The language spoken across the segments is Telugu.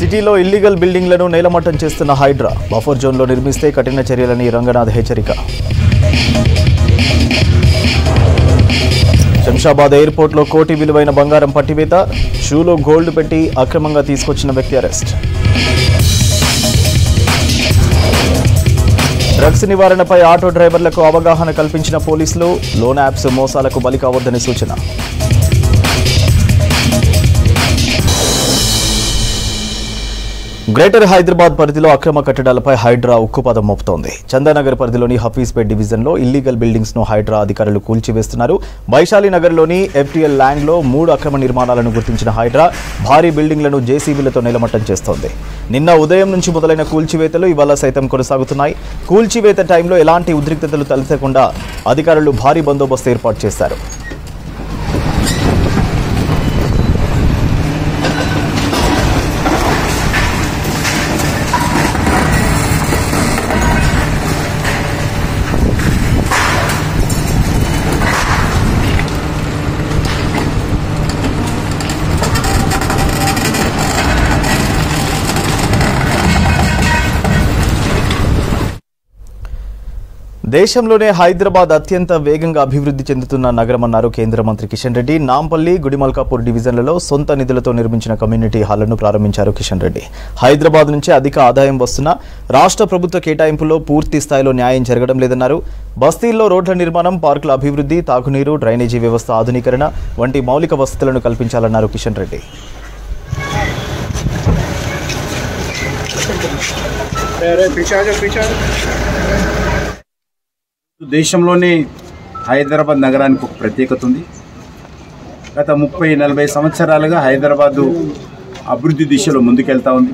సిటీలో ఇల్లీగల్ బిల్డింగ్లను నేలమట్టం చేస్తున్న హైడ్రా బఫర్ జోన్లో నిర్మిస్తే కఠిన చర్యలని రంగనాథ్ హెచ్చరిక శంషాబాద్ ఎయిర్పోర్ట్లో కోటి విలువైన బంగారం పట్టివేత షూలో గోల్డ్ పెట్టి అక్రమంగా తీసుకొచ్చిన వ్యక్తి అరెస్ట్ డ్రగ్స్ నివారణపై ఆటో డ్రైవర్లకు అవగాహన కల్పించిన పోలీసులు లోన్ యాప్స్ మోసాలకు బలి కావద్దని సూచన గ్రేటర్ హైదరాబాద్ పరిధిలో అక్రమ కట్టడాలపై హైడ్రా ఉక్కుపాదం మోపుతోంది చందానగర్ పరిధిలోని హఫీజ్పేట్ డివిజన్లో ఇల్లీగల్ బిల్డింగ్స్ ను హైడ్రా అధికారులు కూల్చివేస్తున్నారు వైశాలి నగర్లోని ఎఫ్టీఎల్ ల్యాండ్లో మూడు అక్రమ నిర్మాణాలను గుర్తించిన హైడ్రా భారీ బిల్డింగ్లను జేసీబీలతో నిలమట్టం చేస్తోంది నిన్న ఉదయం నుంచి మొదలైన కూల్చివేతలు ఇవాళ సైతం కొనసాగుతున్నాయి కూల్చివేత టైంలో ఎలాంటి ఉద్రిక్తతలు తలెత్తకుండా అధికారులు భారీ బందోబస్తు ఏర్పాటు చేశారు దేశంలోనే హైదరాబాద్ అత్యంత వేగంగా అభివృద్ధి చెందుతున్న నగరమన్నారు కేంద్ర మంత్రి కిషన్ రెడ్డి నాంపల్లి గుడిమల్కాపూర్ డివిజన్లలో సొంత నిధులతో నిర్మించిన కమ్యూనిటీ హాళ్లను ప్రారంభించారు కిషన్ రెడ్డి హైదరాబాద్ నుంచి అధిక ఆదాయం వస్తున్నా రాష్ట్ర ప్రభుత్వ కేటాయింపులో పూర్తి స్థాయిలో న్యాయం జరగడం లేదన్నారు బస్తీల్లో రోడ్ల నిర్మాణం పార్కుల అభివృద్ధి తాగునీరు డ్రైనేజీ వ్యవస్థ ఆధునీకరణ వంటి మౌలిక వసతులను కల్పించాలన్నారు కిషన్ రెడ్డి अरे पीछे आ जाओ पीछे आ जाओ దేశంలోనే హైదరాబాద్ నగరానికి ఒక ప్రత్యేకత ఉంది గత ముప్పై నలభై సంవత్సరాలుగా హైదరాబాదు అభివృద్ధి దిశలో ముందుకెళ్తా ఉంది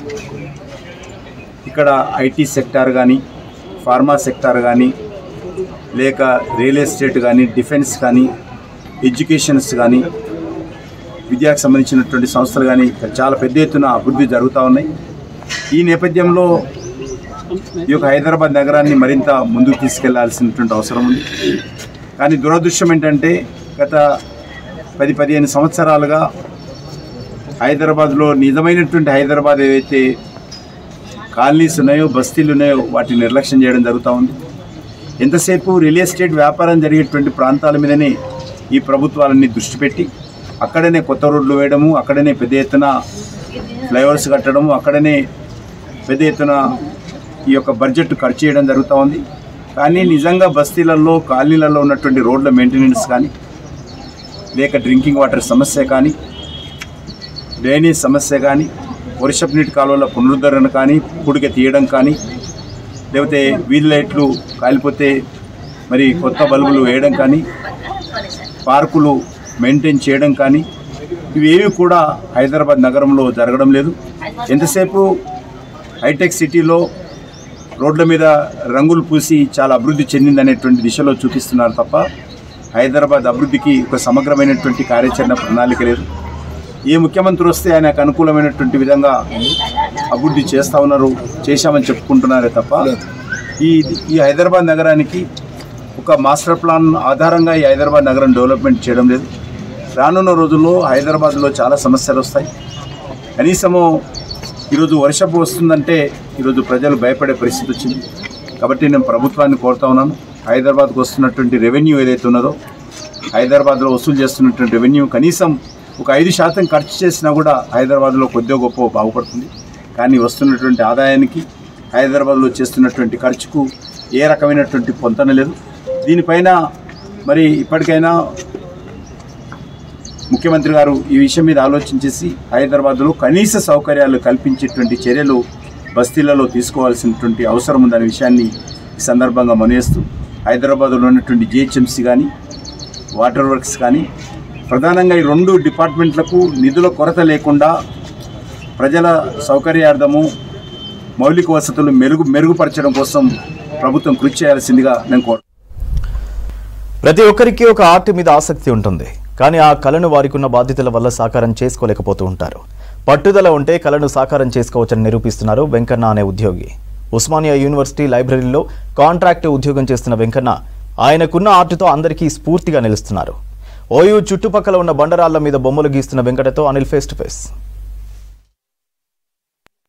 ఇక్కడ ఐటీ సెక్టార్ కానీ ఫార్మా సెక్టార్ కానీ లేక రియల్ ఎస్టేట్ కానీ డిఫెన్స్ కానీ ఎడ్యుకేషన్స్ కానీ విద్యకు సంబంధించినటువంటి సంస్థలు కానీ ఇక్కడ చాలా పెద్ద ఎత్తున అభివృద్ధి జరుగుతూ ఉన్నాయి ఈ నేపథ్యంలో ఈ యొక్క హైదరాబాద్ నగరాన్ని మరింత ముందుకు తీసుకెళ్లాల్సినటువంటి అవసరం ఉంది కానీ దురదృష్టం ఏంటంటే గత పది పదిహేను సంవత్సరాలుగా హైదరాబాద్లో నిజమైనటువంటి హైదరాబాద్ ఏవైతే కాలనీస్ ఉన్నాయో బస్తీలు ఉన్నాయో వాటిని నిర్లక్ష్యం చేయడం జరుగుతూ ఉంది ఎంతసేపు రియల్ ఎస్టేట్ వ్యాపారం జరిగేటువంటి ప్రాంతాల మీదనే ఈ ప్రభుత్వాలన్నీ దృష్టి పెట్టి అక్కడనే కొత్త రోడ్లు వేయడము అక్కడనే పెద్ద ఎత్తున ఫ్లైఓవర్స్ కట్టడము అక్కడనే పెద్ద ఎత్తున ఈ యొక్క బడ్జెట్ ఖర్చు చేయడం జరుగుతూ ఉంది కానీ నిజంగా బస్తీలలో కాలనీలలో ఉన్నటువంటి రోడ్ల మెయింటెనెన్స్ కానీ లేక డ్రింకింగ్ వాటర్ సమస్య కానీ డ్రైనేజ్ సమస్య కానీ వర్షపు నీటి కాలువల పునరుద్ధరణ కానీ పుడిక తీయడం కానీ లేకపోతే వీధి లైట్లు కాలిపోతే మరి కొత్త బల్బులు వేయడం కానీ పార్కులు మెయింటైన్ చేయడం కానీ ఇవేవి కూడా హైదరాబాద్ నగరంలో జరగడం లేదు ఎంతసేపు హైటెక్ సిటీలో రోడ్ల మీద రంగులు పూసి చాలా అభివృద్ధి చెందిందనేటువంటి దిశలో చూపిస్తున్నారు తప్ప హైదరాబాద్ అభివృద్ధికి ఒక సమగ్రమైనటువంటి కార్యాచరణ ప్రణాళిక లేదు ఏ ముఖ్యమంత్రి వస్తే ఆయనకు అనుకూలమైనటువంటి విధంగా అభివృద్ధి చేస్తూ ఉన్నారు చేశామని చెప్పుకుంటున్నారే తప్ప ఈ ఈ హైదరాబాద్ నగరానికి ఒక మాస్టర్ ప్లాన్ ఆధారంగా ఈ హైదరాబాద్ నగరం డెవలప్మెంట్ చేయడం లేదు రానున్న రోజుల్లో హైదరాబాద్లో చాలా సమస్యలు వస్తాయి కనీసము ఈరోజు వర్షపు వస్తుందంటే ఈరోజు ప్రజలు భయపడే పరిస్థితి వచ్చింది కాబట్టి నేను ప్రభుత్వాన్ని కోరుతా ఉన్నాను హైదరాబాద్కు వస్తున్నటువంటి రెవెన్యూ ఏదైతే ఉన్నదో హైదరాబాద్లో వసూలు చేస్తున్నటువంటి రెవెన్యూ కనీసం ఒక ఐదు శాతం ఖర్చు చేసినా కూడా హైదరాబాద్లో కొద్దిగా గొప్ప బాగుపడుతుంది కానీ వస్తున్నటువంటి ఆదాయానికి హైదరాబాద్లో చేస్తున్నటువంటి ఖర్చుకు ఏ రకమైనటువంటి పొంతన లేదు దీనిపైన మరి ఇప్పటికైనా ముఖ్యమంత్రి గారు ఈ విషయం మీద ఆలోచించేసి హైదరాబాద్లో కనీస సౌకర్యాలు కల్పించేటువంటి చర్యలు బస్తీలలో తీసుకోవాల్సినటువంటి అవసరం ఉందనే విషయాన్ని ఈ సందర్భంగా మనవేస్తూ హైదరాబాద్లో ఉన్నటువంటి జిహెచ్ఎంసీ కానీ వాటర్ వర్క్స్ కానీ ప్రధానంగా ఈ రెండు డిపార్ట్మెంట్లకు నిధుల కొరత లేకుండా ప్రజల సౌకర్యార్థము మౌలిక వసతులు మెరుగు మెరుగుపరచడం కోసం ప్రభుత్వం కృషి చేయాల్సిందిగా నేను కోరు ప్రతి ఒక్కరికి ఒక ఆర్ట్ మీద ఆసక్తి ఉంటుంది కానీ ఆ కళను వారికి ఉన్న బాధ్యతల వల్ల సాకారం చేసుకోలేకపోతూ ఉంటారు పట్టుదల ఉంటే కళను సాకారం చేసుకోవచ్చని నిరూపిస్తున్నారు వెంకన్న అనే ఉద్యోగి ఉస్మానియా యూనివర్సిటీ లైబ్రరీలో కాంట్రాక్ట్ ఉద్యోగం చేస్తున్న వెంకన్న ఆయనకున్న ఆర్టుతో అందరికీ స్ఫూర్తిగా నిలుస్తున్నారు ఓయూ చుట్టుపక్కల ఉన్న బండరాళ్ల మీద బొమ్మలు గీస్తున్న వెంకటతో అనిల్ ఫేస్ టు ఫేస్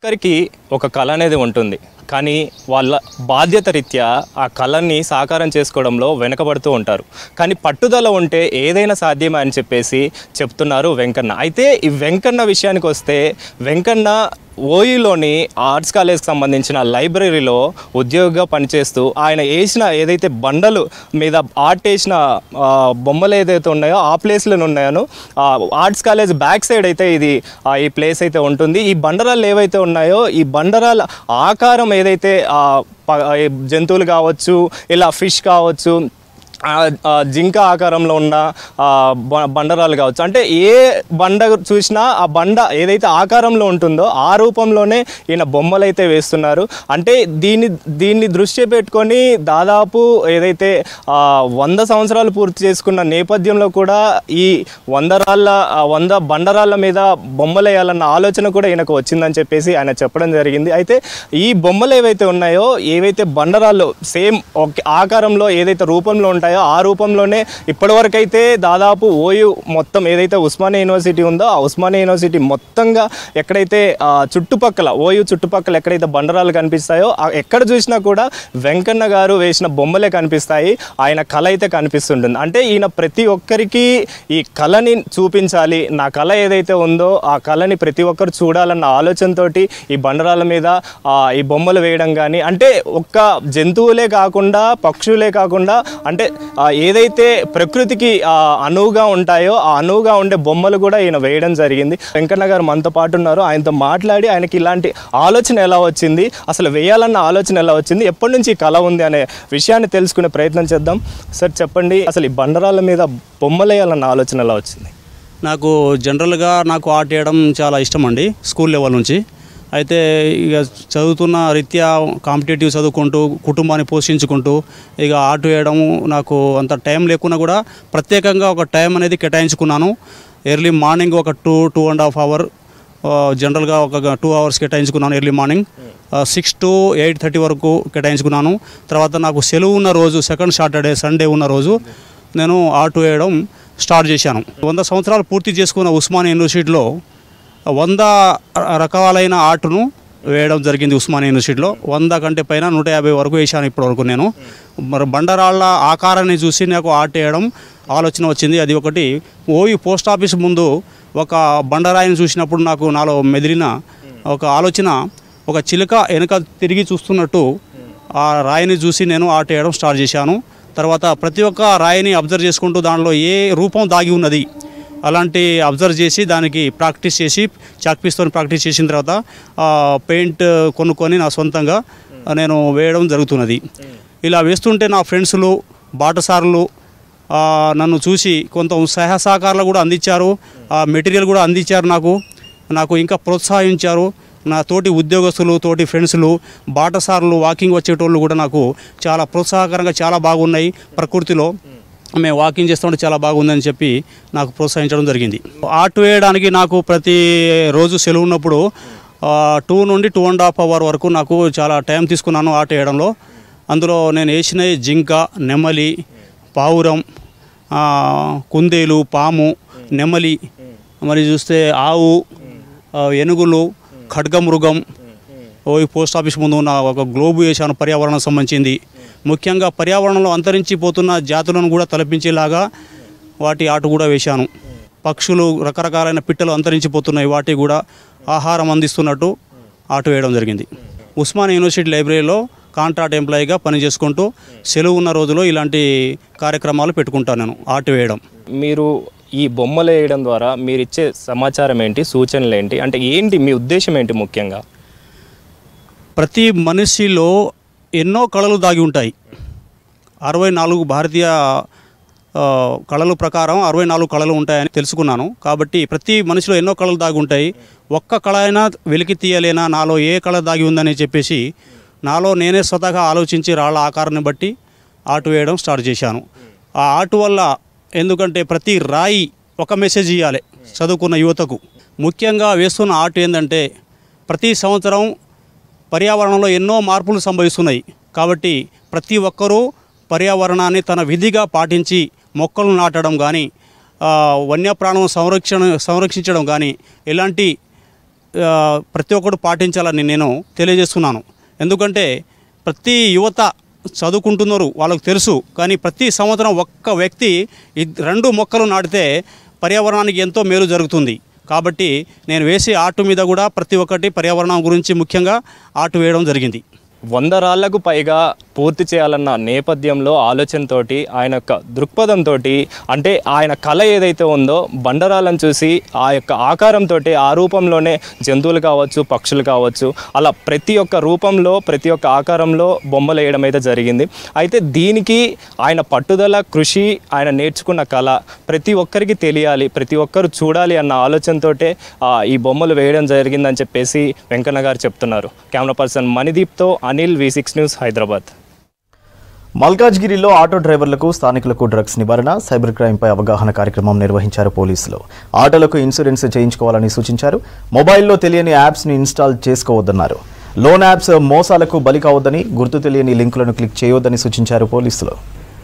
ఒక్కరికి ఒక కళ అనేది ఉంటుంది కానీ వాళ్ళ బాధ్యత రీత్యా ఆ కళని సాకారం చేసుకోవడంలో వెనకబడుతూ ఉంటారు కానీ పట్టుదల ఉంటే ఏదైనా సాధ్యమే అని చెప్పేసి చెప్తున్నారు వెంకన్న అయితే ఈ వెంకన్న విషయానికి వస్తే వెంకన్న ఓయూలోని ఆర్ట్స్ కాలేజ్కి సంబంధించిన లైబ్రరీలో ఉద్యోగిగా పనిచేస్తూ ఆయన వేసిన ఏదైతే బండలు మీద ఆర్ట్ వేసిన ఆ, బొమ్మలు ఏదైతే ఉన్నాయో ఆ ప్లేస్లో ఉన్నాయో ఆ ఆర్ట్స్ కాలేజ్ బ్యాక్ సైడ్ అయితే ఇది ఆ, ఈ ప్లేస్ అయితే ఉంటుంది ఈ బండరాలు ఏవైతే ఉన్నాయో ఈ బండరాల ఆకారం ఏదైతే ఆ, ప- ఈ జంతువులు కావచ్చు ఇలా ఫిష్ కావచ్చు ఆ, ఆ, జింక ఆకారంలో ఉన్న ఆ, బ- బండరాలు కావచ్చు అంటే ఏ బండ చూసినా ఆ బండ ఏదైతే ఆకారంలో ఉంటుందో ఆ రూపంలోనే ఈయన బొమ్మలు అయితే వేస్తున్నారు అంటే దీన్ని దీన్ని దృష్టి పెట్టుకొని దాదాపు ఏదైతే ఆ, వంద సంవత్సరాలు పూర్తి చేసుకున్న నేపథ్యంలో కూడా ఈ వంద రాళ్ళ ఆ, వంద బండరాళ్ళ మీద బొమ్మలు వేయాలన్న ఆలోచన కూడా ఈయనకు వచ్చిందని చెప్పేసి ఆయన చెప్పడం జరిగింది అయితే ఈ బొమ్మలు ఏవైతే ఉన్నాయో ఏవైతే బండరాళ్ళు సేమ్ ఒక ఆకారంలో ఏదైతే రూపంలో ఉంటాయో ఆ రూపంలోనే ఇప్పటివరకు అయితే దాదాపు ఓయూ మొత్తం ఏదైతే ఉస్మానియా యూనివర్సిటీ ఉందో ఆ ఉస్మానియా యూనివర్సిటీ మొత్తంగా ఎక్కడైతే ఆ, చుట్టుపక్కల ఓయూ చుట్టుపక్కల ఎక్కడైతే బండరాలు కనిపిస్తాయో ఆ ఎక్కడ చూసినా కూడా వెంకన్న గారు వేసిన బొమ్మలే కనిపిస్తాయి ఆయన కళ అయితే కనిపిస్తుంటుంది అంటే ఈయన ప్రతి ఒక్కరికి ఈ కళని చూపించాలి నా కళ ఏదైతే ఉందో ఆ కళని ప్రతి ఒక్కరు చూడాలన్న ఆలోచనతోటి ఈ బండరాల మీద ఆ, ఈ బొమ్మలు వేయడం కానీ అంటే ఒక్క జంతువులే కాకుండా పక్షులే కాకుండా అంటే ఆ, ఏదైతే ప్రకృతికి ఆ, అనువుగా ఉంటాయో ఆ అనువుగా ఉండే బొమ్మలు కూడా ఈయన వేయడం జరిగింది వెంకన్న గారు మనతో పాటు ఉన్నారు ఆయనతో మాట్లాడి ఆయనకి ఇలాంటి ఆలోచన ఎలా వచ్చింది అసలు వేయాలన్న ఆలోచన ఎలా వచ్చింది ఎప్పటి నుంచి ఈ కళ ఉంది అనే విషయాన్ని తెలుసుకునే ప్రయత్నం చేద్దాం సార్ చెప్పండి అసలు ఈ బండరాల మీద బొమ్మలు వేయాలన్న ఆలోచన ఎలా వచ్చింది నాకు జనరల్గా నాకు ఆర్ట్ వేయడం చాలా ఇష్టం అండి స్కూల్ లెవెల్ నుంచి అయితే ఇక చదువుతున్న రీత్యా కాంపిటేటివ్ చదువుకుంటూ కుటుంబాన్ని పోషించుకుంటూ ఇక ఆర్ట్ వేయడం నాకు అంత టైం లేకున్నా కూడా ప్రత్యేకంగా ఒక టైం అనేది కేటాయించుకున్నాను ఎర్లీ మార్నింగ్ ఒక two two and half hour జనరల్గా ఒక టూ అవర్స్ కేటాయించుకున్నాను early morning six to eight thirty వరకు కేటాయించుకున్నాను తర్వాత నాకు సెలవు ఉన్న రోజు సెకండ్ సాటర్డే సండే ఉన్న రోజు నేను ఆర్ట్ వేయడం స్టార్ట్ చేశాను వంద సంవత్సరాలు పూర్తి చేసుకున్న ఉస్మానియా యూనివర్సిటీలో వంద రకాలైన ఆర్ట్ను వేయడం జరిగింది ఉస్మానియా యూనివర్సిటీలో వంద కంటే పైన నూట యాభై వరకు వేశాను ఇప్పటి వరకు నేను మరి బండరాళ్ళ ఆకారాన్ని చూసి నాకు ఆర్ట్ వేయడం ఆలోచన వచ్చింది అది ఒకటి ఓయి పోస్ట్ ఆఫీస్ ముందు ఒక బండరాయిని చూసినప్పుడు నాకు నాలో మెదిలిన ఒక ఆలోచన ఒక చిలుక వెనుక తిరిగి చూస్తున్నట్టు ఆ రాయిని చూసి నేను ఆర్ట్ వేయడం స్టార్ట్ చేశాను తర్వాత ప్రతి ఒక్క రాయిని అబ్జర్వ్ చేసుకుంటూ దానిలో ఏ రూపం దాగి ఉన్నది అలాంటి అబ్జర్వ్ చేసి దానికి ప్రాక్టీస్ చేసి చాక్పీస్తో ప్రాక్టీస్ చేసిన తర్వాత ఆ, పెయింట్ కొనుక్కొని నా సొంతంగా నేను వేయడం జరుగుతున్నది ఇలా వేస్తుంటే నా ఫ్రెండ్స్లు బాటసారులు ఆ, నన్ను చూసి కొంత సహాయ సహకారాలు కూడా అందించారు ఆ మెటీరియల్ కూడా అందించారు నాకు నాకు ఇంకా ప్రోత్సహించారు నా తోటి ఉద్యోగస్తులు తోటి ఫ్రెండ్స్లు బాటసారులు వాకింగ్ వచ్చేటోళ్ళు కూడా నాకు చాలా ప్రోత్సాహకరంగా చాలా బాగున్నాయి ప్రకృతిలో మేము వాకింగ్ చేస్తుంటే చాలా బాగుందని చెప్పి నాకు ప్రోత్సహించడం జరిగింది ఆర్ట్ వేయడానికి నాకు ప్రతి రోజు సెలవు ఉన్నప్పుడు టూ నుండి టూ అండ్ హాఫ్ అవర్ వరకు నాకు చాలా టైం తీసుకున్నాను ఆర్ట్ వేయడంలో అందులో నేను వేసిన జింక నెమలి పావురం ఆ, కుందేలు పాము నెమలి మరి చూస్తే ఆవు ఆ, ఏనుగులు ఖడ్గమృగం ఓ ఈ పోస్ట్ ఆఫీస్ ముందు ఉన్న ఒక గ్లోబు వేశాను పర్యావరణం సంబంధించింది ముఖ్యంగా పర్యావరణంలో అంతరించిపోతున్న జాతులను కూడా తలపించేలాగా వాటి ఆట కూడా వేశాను పక్షులు రకరకాలైన పిట్టలు అంతరించిపోతున్నాయి వాటి కూడా ఆహారం అందిస్తున్నట్టు ఆట వేయడం జరిగింది ఉస్మానియా యూనివర్సిటీ లైబ్రరీలో కాంట్రాక్ట్ ఎంప్లాయీగా పనిచేసుకుంటూ సెలవు ఉన్న రోజులో ఇలాంటి కార్యక్రమాలు పెట్టుకుంటాను నేను ఆట వేయడం మీరు ఈ బొమ్మలు వేయడం ద్వారా మీరు ఇచ్చే సమాచారం ఏంటి సూచనలు ఏంటి అంటే ఏంటి మీ ఉద్దేశం ఏంటి ముఖ్యంగా ప్రతి మనిషిలో ఎన్నో కళలు దాగి ఉంటాయి అరవై నాలుగు భారతీయ ఆ, కళల ప్రకారం అరవై నాలుగు కళలు ఉంటాయని తెలుసుకున్నాను కాబట్టి ప్రతి మనిషిలో ఎన్నో కళలు దాగి ఉంటాయి ఒక్క కళ అయినా వెలికి తీయలేనా నాలో ఏ కళ దాగి ఉందని చెప్పేసి నాలో నేనే స్వతహాగా ఆలోచించి రాళ్ళ ఆకారాన్ని బట్టి ఆటు వేయడం స్టార్ట్ చేశాను ఆ ఆటు వల్ల ఎందుకంటే ప్రతి రాయి ఒక మెసేజ్ ఇవ్వాలి చదువుకున్న యువతకు ముఖ్యంగా వేస్తున్న ఆర్ట్ ఏంటంటే ప్రతి సంవత్సరం పర్యావరణంలో ఎన్నో మార్పులు సంభవిస్తున్నాయి కాబట్టి ప్రతి ఒక్కరూ పర్యావరణాన్ని తన విధిగా పాటించి మొక్కలు నాటడం కానీ వన్యప్రాణం సంరక్షణ సంరక్షించడం కానీ ఎలాంటి ఆ, ప్రతి ఒక్కరు పాటించాలని నేను తెలియజేస్తున్నాను ఎందుకంటే ప్రతి యువత చదువుకుంటున్నారు వాళ్ళకు తెలుసు కానీ ప్రతి సంవత్సరం ఒక్క వ్యక్తి ఇద్- రెండు మొక్కలు నాటితే పర్యావరణానికి ఎంతో మేలు జరుగుతుంది కాబట్టి నేను వేసే ఆటు మీద కూడా ప్రతి ఒక్కటి పర్యావరణం గురించి ముఖ్యంగా ఆటు వేయడం జరిగింది వంద రాళ్లకు పైగా పూర్తి చేయాలన్న నేపథ్యంలో ఆలోచనతోటి ఆయన యొక్క దృక్పథంతో అంటే ఆయన కళ ఏదైతే ఉందో బండరాలను చూసి ఆ యొక్క ఆకారంతో ఆ రూపంలోనే జంతువులు కావచ్చు పక్షులు కావచ్చు అలా ప్రతి ఒక్క రూపంలో ప్రతి ఒక్క ఆకారంలో బొమ్మలు వేయడం అయితే జరిగింది అయితే దీనికి ఆయన పట్టుదల కృషి ఆయన నేర్చుకున్న కళ ప్రతి ఒక్కరికి తెలియాలి ప్రతి ఒక్కరు చూడాలి అన్న ఆలోచనతోటే ఆ, ఈ బొమ్మలు వేయడం జరిగిందని చెప్పేసి వెంకన్న గారు చెప్తున్నారు కెమెరా పర్సన్ మణిదీప్తో Anil V six news Hyderabad మల్కాజ్గిరిలో ఆటో డ్రైవర్లకు స్థానికులకు డ్రగ్స్ నివారణ సైబర్ క్రైమ్పై అవగాహన కార్యక్రమం నిర్వహించారు పోలీసులు ఆటోలకు ఇన్సూరెన్స్ చేయించుకోవాలని సూచించారు మొబైల్లో తెలియని యాప్స్ని ఇన్స్టాల్ చేసుకోవద్దన్నారు లోన్ యాప్స్ మోసాలకు బలి కావద్దని గుర్తు తెలియని లింకులను క్లిక్ చేయొద్దని సూచించారు పోలీసులు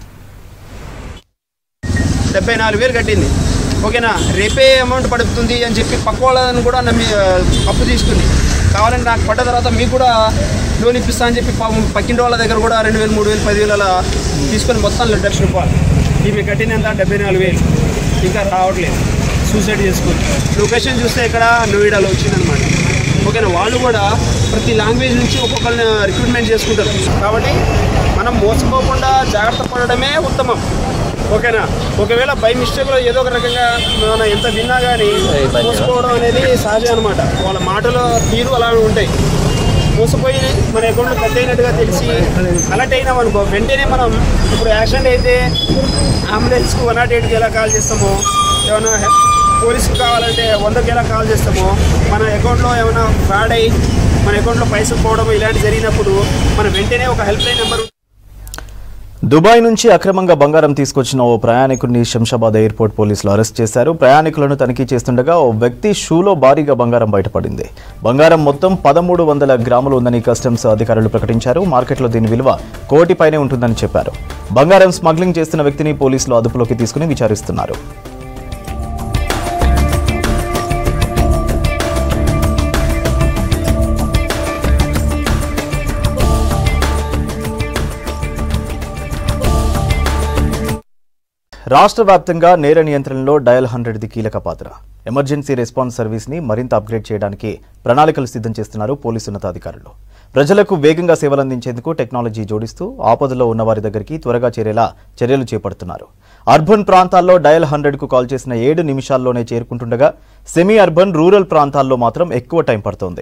డెబ్బై నాలుగు వేలు కట్టింది ఓకేనా రేపే అమౌంట్ పడుతుంది అని చెప్పి పక్క వాళ్ళని కూడా నమ్మి ఆ, అప్పు తీసుకుంది కావాలంటే నాకు పడ్డ తర్వాత మీకు కూడా లోన్ ఇప్పిస్తా అని చెప్పి పాపం పక్కింటి వాళ్ళ దగ్గర కూడా రెండు వేలు మూడు వేలు పదివేలు అలా తీసుకొని మొత్తం లక్ష రూపాయలు ఈమె కట్టినంత డెబ్బై నాలుగు వేలు ఇంకా రావట్లేదు సూసైడ్ చేసుకుంది లొకేషన్ చూస్తే ఇక్కడ నోయిడాలో వచ్చిందనమాట ఓకేనా వాళ్ళు కూడా ప్రతి లాంగ్వేజ్ నుంచి ఒక్కొక్కరిని రిక్రూట్మెంట్ చేసుకుంటారు కాబట్టి మనం మోసపోకుండా జాగ్రత్త పడడమే ఉత్తమం ఓకేనా ఒకవేళ బై మిస్టేక్లో ఏదో ఒక రకంగా మనం ఎంత విన్నా కానీ మోసపోవడం అనేది సహజం అనమాట వాళ్ళ మాటలు తీరు అలా ఉంటాయి మోసపోయి మన అకౌంట్లో కట్ అయినట్టుగా తెలిసి అలర్ట్ అయినాం అనుకో వెంటనే మనం ఇప్పుడు యాక్సిడెంట్ అయితే అంబులెన్స్కి వన్ నాట్ ఎయిట్కి ఎలా కాల్ చేస్తామో ఏమైనా హె- పోలీస్కి కావాలంటే వందకి ఎలా కాల్ చేస్తామో మన అకౌంట్లో ఏమైనా ఫ్రాడ్ అయ్యి మన అకౌంట్లో పైసలు పోవడం ఇలాంటి జరిగినప్పుడు మనం వెంటనే ఒక హెల్ప్ లైన్ నెంబర్ దుబాయ్ నుంచి అక్రమంగా బంగారం తీసుకొచ్చిన ఓ ప్రయాణికుడిని శంషాబాద్ ఎయిర్పోర్ట్ పోలీసులు అరెస్ట్ చేశారు ప్రయాణికులను తనిఖీ చేస్తుండగా ఓ వ్యక్తి షూలో భారీగా బంగారం బయటపడింది బంగారం మొత్తం పదమూడు వందల గ్రాములు ఉందని కస్టమ్స్ అధికారులు ప్రకటించారు మార్కెట్లో దీని విలువ కోటి పైనే ఉంటుందని చెప్పారు బంగారం స్మగ్లింగ్ చేస్తున్న వ్యక్తిని పోలీసులు అదుపులోకి తీసుకుని విచారిస్తున్నారు రాష్ట్ర వ్యాప్తంగా నేర నియంత్రణలో డయల్ హండ్రెడ్ది కీలక పాత్ర ఎమర్జెన్సీ రెస్పాన్స్ సర్వీస్ని మరింత అప్గ్రేడ్ చేయడానికి ప్రణాళికలు సిద్ధం చేస్తున్నారు పోలీసు ఉన్నతాధికారులు ప్రజలకు వేగంగా సేవలందించేందుకు టెక్నాలజీ జోడిస్తూ ఆపదలో ఉన్న వారి దగ్గరికి త్వరగా చేరేలా చర్యలు చేపడుతున్నారు అర్బన్ ప్రాంతాల్లో డయల్ హండ్రెడ్కు కాల్ చేసిన ఏడు నిమిషాల్లోనే చేరుకుంటుండగా సెమీ అర్బన్ రూరల్ ప్రాంతాల్లో మాత్రం ఎక్కువ టైం పడుతోంది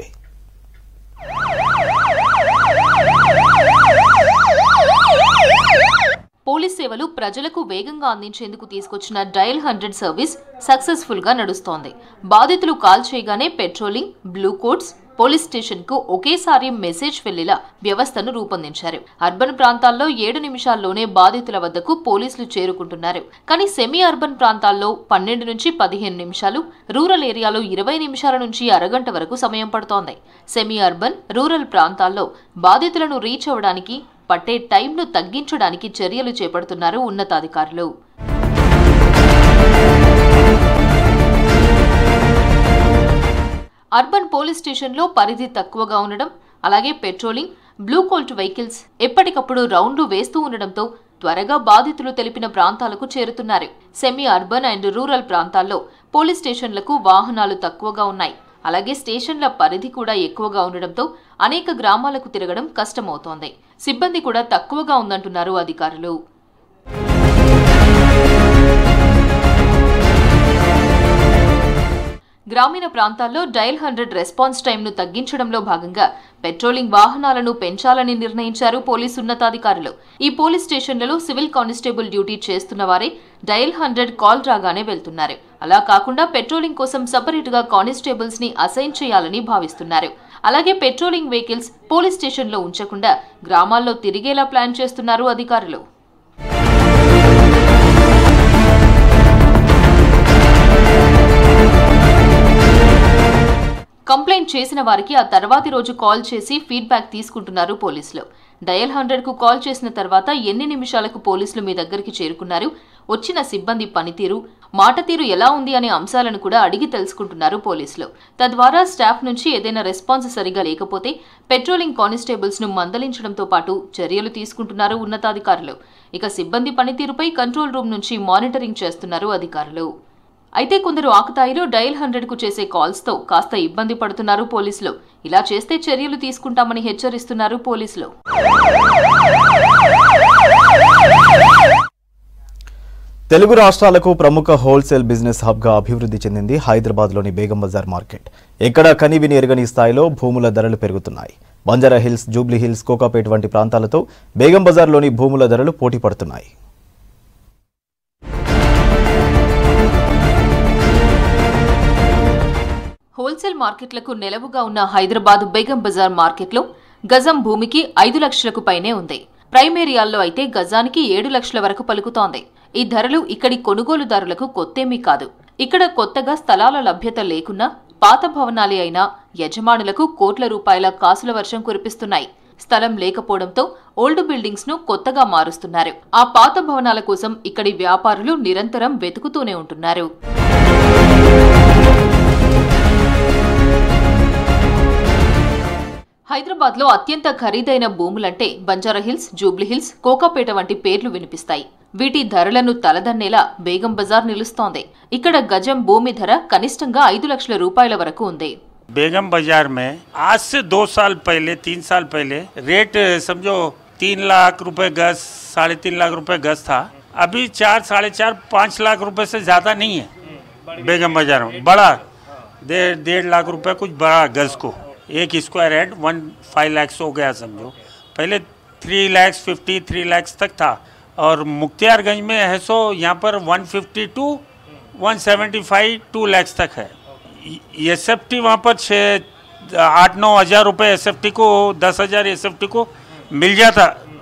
పోలీస్ సేవలు ప్రజలకు వేగంగా అందించేందుకు తీసుకొచ్చిన డయల్ హండ్రెడ్ సర్వీస్ సక్సెస్ఫుల్ గా నడుస్తోంది బాధితులు కాల్ చేయగానే patrolling blue codes police station కు ఒకేసారి మెసేజ్ వెళ్లేలా వ్యవస్థను రూపొందించారు అర్బన్ ప్రాంతాల్లో ఏడు నిమిషాల్లోనే బాధితుల వద్దకు పోలీసులు చేరుకుంటున్నారు కానీ సెమీ అర్బన్ ప్రాంతాల్లో పన్నెండు నుంచి పదిహేను నిమిషాలు రూరల్ ఏరియాలో ఇరవై నిమిషాల నుంచి అరగంట వరకు సమయం పడుతోంది సెమీ అర్బన్ రూరల్ ప్రాంతాల్లో బాధితులను రీచ్ అవ్వడానికి పట్టే టైంను తగ్గించడానికి చర్యలు చేపడుతున్నారు ఉన్నతాధికారులు అర్బన్ పోలీస్ స్టేషన్లో పరిధి తక్కువగా ఉండడం అలాగే పెట్రోలింగ్ బ్లూ కోల్ట్ వెహికల్స్ ఎప్పటికప్పుడు రౌండ్లు వేస్తూ ఉండడంతో త్వరగా బాధితులు తెలిపిన ప్రాంతాలకు చేరుతున్నారు సెమీ అర్బన్ అండ్ రూరల్ ప్రాంతాల్లో పోలీస్ స్టేషన్లకు వాహనాలు తక్కువగా ఉన్నాయి అలాగే స్టేషన్ల పరిధి కూడా ఎక్కువగా ఉండడంతో అనేక గ్రామాలకు తిరగడం కష్టమవుతోంది సిబ్బంది కూడా తక్కువగా ఉందంటున్నారు అధికారులు గ్రామీణ ప్రాంతాల్లో డయల్ హండ్రెడ్ రెస్పాన్స్ టైంను తగ్గించడంలో భాగంగా పెట్రోలింగ్ వాహనాలను పెంచాలని నిర్ణయించారు పోలీసు ఉన్నతాధికారులు ఈ పోలీస్ స్టేషన్లలో సివిల్ కానిస్టేబుల్ డ్యూటీ చేస్తున్న వారే డయల్ హండ్రెడ్ కాల్ రాగానే వెళ్తున్నారు అలా కాకుండా పెట్రోలింగ్ కోసం సపరేట్ గా కానిస్టేబుల్స్ ని అసైన్ చేయాలని భావిస్తున్నారు అలాగే పెట్రోలింగ్ వెహికల్స్ పోలీస్ స్టేషన్లో ఉంచకుండా గ్రామాల్లో తిరిగేలా ప్లాన్ చేస్తున్నారు అధికారులు కంప్లైంట్ చేసిన వారికి ఆ తర్వాతి రోజు కాల్ చేసి ఫీడ్బ్యాక్ తీసుకుంటున్నారు పోలీసులు డయల్ హండ్రెడ్ కు కాల్ చేసిన తర్వాత ఎన్ని నిమిషాలకు పోలీసులు మీ దగ్గరికి చేరుకున్నారు వచ్చిన సిబ్బంది పనితీరు మాట తీరు ఎలా ఉంది అనే అంశాలను కూడా అడిగి తెలుసుకుంటున్నారు పోలీసులు తద్వారా స్టాఫ్ నుంచి ఏదైనా రెస్పాన్స్ సరిగా లేకపోతే పెట్రోలింగ్ కానిస్టేబుల్స్ ను మందలించడంతో పాటు చర్యలు తీసుకుంటున్నారు ఉన్నతాధికారులు ఇక సిబ్బంది పనితీరుపై కంట్రోల్ రూమ్ నుంచి మానిటరింగ్ చేస్తున్నారు అధికారులు అయితే కొందరు ఆకుతాయిలో డయల్ హండ్రెడ్ కు చేసే కాల్స్ తో కాస్త ఇబ్బంది పడుతున్నారు పోలీసులు ఇలా చేస్తే చర్యలు తీసుకుంటామని హెచ్చరిస్తున్నారు పోలీసులు తెలుగు రాష్ట్రాలకు ప్రముఖ హోల్సేల్ బిజినెస్ హబ్గా అభివృద్ధి చెందింది హైదరాబాద్లోని బేగం బజార్ మార్కెట్ ఎక్కడ కనివిని ఎరగని స్థాయిలో భూముల ధరలు పెరుగుతున్నాయి బంజారా హిల్స్ జూబ్లీ హిల్స్ కోకాపేట్ వంటి ప్రాంతాలతో బేగం బజార్లోని భూముల ధరలు పోటీ పడుతున్నాయి హోల్సేల్ మార్కెట్లకు నెలవుగా ఉన్న హైదరాబాద్ బేగం బజార్ మార్కెట్లో గజం భూమికి ఐదు లక్షలకు పైనే ఉంది ప్రైమ్ ఏరియాల్లో అయితే గజానికి ఏడు లక్షల వరకు పలుకుతోంది ఈ ధరలు ఇక్కడి కొనుగోలుదారులకు కొత్తేమీ కాదు ఇక్కడ కొత్తగా స్థలాల లభ్యత లేకున్నా పాత భవనాలే అయినా యజమానులకు కోట్ల రూపాయల కాసుల వర్షం కురిపిస్తున్నాయి స్థలం లేకపోవడంతో ఓల్డ్ బిల్డింగ్స్ ను కొత్తగా మారుస్తున్నారు ఆ పాత భవనాల కోసం ఇక్కడి వ్యాపారులు నిరంతరం వెతుకుతూనే ఉంటున్నారు హైదరాబాద్ లో అత్యంత ఖరీదైన భూములంటే బంజారాహిల్స్ జూబ్లీహిల్స్ కోకాపేట వంటి పేర్లు వినిపిస్తాయి వీటి ధరలను తలదన్నేలా బేగం బజార్ నిలుస్తోంది ఇక్కడ గజం భూమి ధర కనిష్టంగా ఐదు లక్షల రూపాయల వరకు ఉంది बेगम बाजार में आज से दो साल पहले तीन साल पहले रेट समझो तीन लाख रुपए गज साढ़े तीन लाख रुपए गज था अभी चार साढ़े चार पाँच लाख रुपए से ज़्यादा नहीं है बेगम बाजार में बड़ा डेढ़ डेढ़ लाख रुपए कुछ बड़ा गज को एक स्क्वायर हेड वन फाइव लैक्स हो गया समझो पहले three lakhs fifty three lakhs तक था और मुख्तियारगंज में है सो यहाँ पर one fifty two one seventy five two lakhs तक है एस एफ टी वहाँ पर छः आठ नौ हज़ार रुपये एस एफ टी को दस हज़ार एस एफ टी को मिल जाता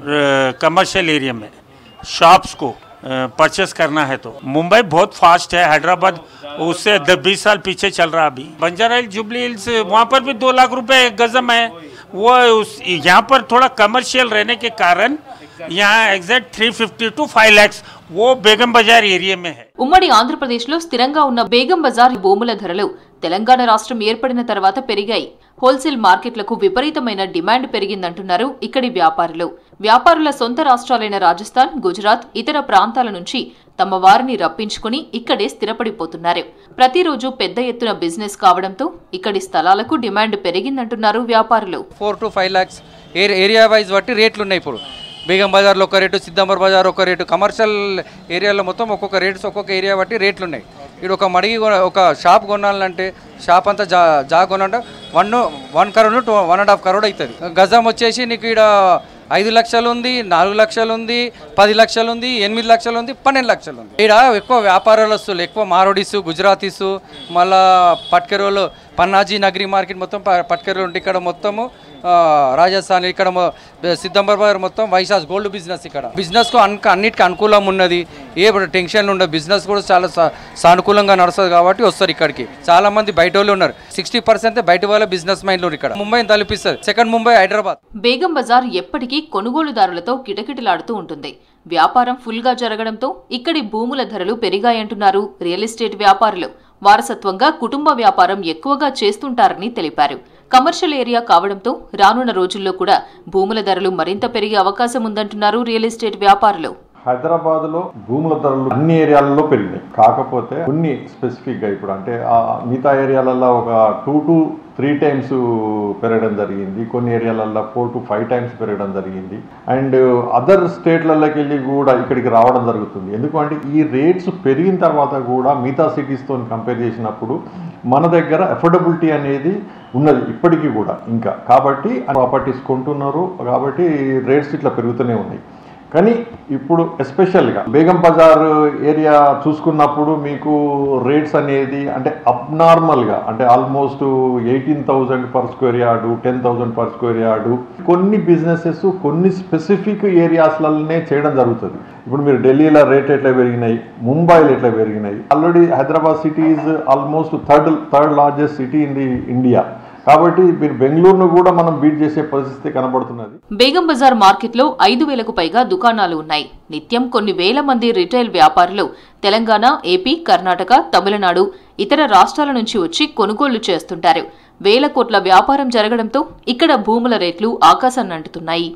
कमर्शियल एरिया में शॉप्स को परचेस करना है तो मुंबई बहुत फास्ट है हैदराबाद उससे दस बीस साल पीछे चल रहा अभी बंजारा हिल्स जुबली हिल्स वहाँ पर भी दो लाख रुपए गजम है वो उस यहाँ पर थोड़ा कमर्शियल रहने के कारण यहाँ exact three fifty two five lakhs वो बेगम बाजार एरिया में है ఉమ్మడి ఆంధ్రప్రదేశ్లో స్థిరంగా ఉన్న బేగం బజార్ భూముల ధరలు తెలంగాణ రాష్ట్రం ఏర్పడిన తర్వాత పెరిగాయి హోల్సేల్ మార్కెట్లకు విపరీతమైన డిమాండ్ పెరిగిందంటున్నారు ఇక్కడి వ్యాపారులు వ్యాపారుల సొంత రాష్ట్రాలైన రాజస్థాన్ గుజరాత్ ఇతర ప్రాంతాల నుంచి తమ వారిని రప్పించుకుని ఇక్కడే స్థిరపడిపోతున్నారు ప్రతిరోజు పెద్ద ఎత్తున బిజినెస్ కావడంతో ఇక్కడి స్థలాలకు డిమాండ్ పెరిగిందంటున్నారు వ్యాపారులు four to five lakhs area wise బట్టి రేట్లు ఉన్నాయి ఇప్పుడు బేగం బజార్లో ఒక రేటు సిద్దంబర్ బజార్ ఒక రేటు కమర్షియల్ ఏరియాలో మొత్తం ఒక్కొక్క రేట్స్ ఒక్కొక్క ఏరియా బట్టి రేట్లు ఉన్నాయి ఇక్కడ ఒక మడిగి కొన- ఒక షాప్ కొనాలంటే షాప్ అంతా జా జా కొనాలంటే one one crore two one and half crore అవుతుంది గజం వచ్చేసి నీకు ఇక్కడ ఐదు లక్షలు ఉంది నాలుగు లక్షలు ఉంది పది లక్షలు ఉంది ఎనిమిది లక్షలు ఉంది పన్నెండు లక్షలు ఉంది ఇక్కడ ఎక్కువ వ్యాపారస్తులు ఎక్కువ మారోడీస్ గుజరాతీస్ మళ్ళా పట్కెరోలు పన్నాజీ నగరి మార్కెట్ మొత్తం ప- పట్కెరోలు ఉంటే ఇక్కడ మొత్తము ఆ, రాజస్థాన్ ఇక్కడ మొ- సిద్దంబర్ బార్ మొత్తం వైశాస్ గోల్డ్ బిజినెస్ ఇక్కడ బిజినెస్ కు అన్క అన్నిటికీ అనుకూలం ఉన్నది ఏ టెన్షన్ ఉండదు బిజినెస్ కూడా చాలా సా- సానుకూలంగా నడుస్తుంది కాబట్టి వస్తారు ఇక్కడికి చాలా మంది బయట వాళ్ళు ఉన్నారు సిక్స్టీ పర్సెంట్ బయట వాళ్ళ బిజినెస్ మైండ్ ఇక్కడ ముంబైని తలపిస్తుంది సెకండ్ ముంబై హైదరాబాద్ బేగం బజార్ ఎప్పటికీ కొనుగోలుదారులతో కిటకిటలాడుతూ ఉంటుంది వ్యాపారం ఫుల్గా జరగడంతో ఇక్కడి భూముల ధరలు పెరిగాయంటున్నారు రియల్ ఎస్టేట్ వ్యాపారులు వారసత్వంగా కుటుంబ వ్యాపారం ఎక్కువగా చేస్తుంటారని తెలిపారు కమర్షియల్ ఏరియా కావడంతో రానున్న రోజుల్లో కూడా భూముల ధరలు మరింత పెరిగే అవకాశం ఉందంటున్నారు రియల్ ఎస్టేట్ వ్యాపారులు హైదరాబాద్లో భూముల ధరలు అన్ని ఏరియాలలో పెరిగినాయి కాకపోతే కొన్ని స్పెసిఫిక్గా ఇప్పుడు అంటే ఆ మిగతా ఏరియాలలో ఒక టూ టు త్రీ టైమ్స్ పెరగడం జరిగింది కొన్ని ఏరియాలలో ఫోర్ టు ఫైవ్ టైమ్స్ పెరగడం జరిగింది అండ్ అదర్ స్టేట్లలోకి వెళ్ళి కూడా ఇక్కడికి రావడం జరుగుతుంది ఎందుకంటే ఈ రేట్స్ పెరిగిన తర్వాత కూడా మిగతా సిటీస్తో కంపేర్ చేసినప్పుడు మన దగ్గర అఫోర్డబిలిటీ అనేది ఉన్నది ఇప్పటికీ కూడా ఇంకా కాబట్టి ప్రాపర్టీస్ కొంటున్నారు కాబట్టి రేట్స్ ఇట్లా పెరుగుతూనే ఉన్నాయి కానీ ఇప్పుడు ఎస్పెషల్గా బేగం బజార్ ఏరియా చూసుకున్నప్పుడు మీకు రేట్స్ అనేది అంటే అబ్నార్మల్గా అంటే almost eighteen thousand per square yard ten thousand per square yard కొన్ని బిజినెసెస్ కొన్ని స్పెసిఫిక్ ఏరియాస్లలోనే చేయడం జరుగుతుంది ఇప్పుడు మీరు ఢిల్లీలో రేట్ ఎట్లా పెరిగినాయి ముంబైలో ఎట్లా పెరిగినాయి already Hyderabad city is almost third third largest city in the India కాబట్టి మీరు బెంగళూరును కూడా మనం బీట్ చేసే పరిస్థితి కనబడుతున్నది బేగం బజార్ మార్కెట్లో ఐదు వేలకు పైగా దుకాణాలు ఉన్నాయి నిత్యం కొన్ని వేల మంది రిటైల్ వ్యాపారులు తెలంగాణ ఏపీ కర్ణాటక తమిళనాడు ఇతర రాష్ట్రాల నుంచి వచ్చి కొనుగోళ్లు చేస్తుంటారు వేల కోట్ల వ్యాపారం జరగడంతో ఇక్కడ భూముల రేట్లు ఆకాశాన్నంటుతున్నాయి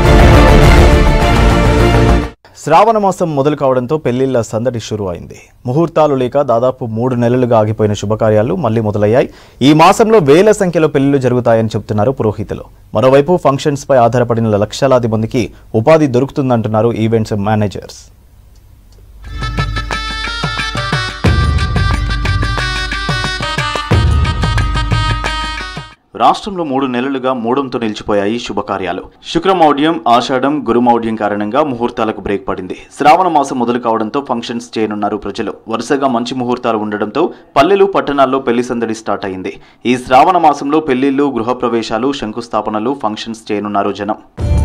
శ్రావణ మాసం మొదలు కావడంతో పెళ్లిళ్ల సందడి షురు అయింది ముహూర్తాలు లేక దాదాపు మూడు నెలలుగా ఆగిపోయిన శుభకార్యాలు మళ్లీ మొదలయ్యాయి ఈ మాసంలో వేల సంఖ్యలో పెళ్లిళ్లు జరుగుతాయని చెబుతున్నారు పురోహితులు మరోవైపు ఫంక్షన్స్ పై ఆధారపడిన లక్షలాది మందికి ఉపాధి దొరుకుతుందంటున్నారు ఈవెంట్స్ మేనేజర్స్ రాష్ట్రంలో మూడు నెలలుగా మూడంతో నిలిచిపోయాయి శుభకార్యాలు శుక్రమౌఢ్యం ఆషాఢం గురుమౌఢ్యం కారణంగా ముహూర్తాలకు బ్రేక్ పడింది శ్రావణ మాసం మొదలు కావడంతో ఫంక్షన్స్ చేయనున్నారు ప్రజలు వరుసగా మంచి ముహూర్తాలు ఉండడంతో పల్లెలు పట్టణాల్లో పెళ్లి సందడి స్టార్ట్ అయింది ఈ శ్రావణ మాసంలో పెళ్లిళ్లు గృహప్రవేశాలు శంకుస్థాపనలు ఫంక్షన్స్ చేయనున్నారు జనం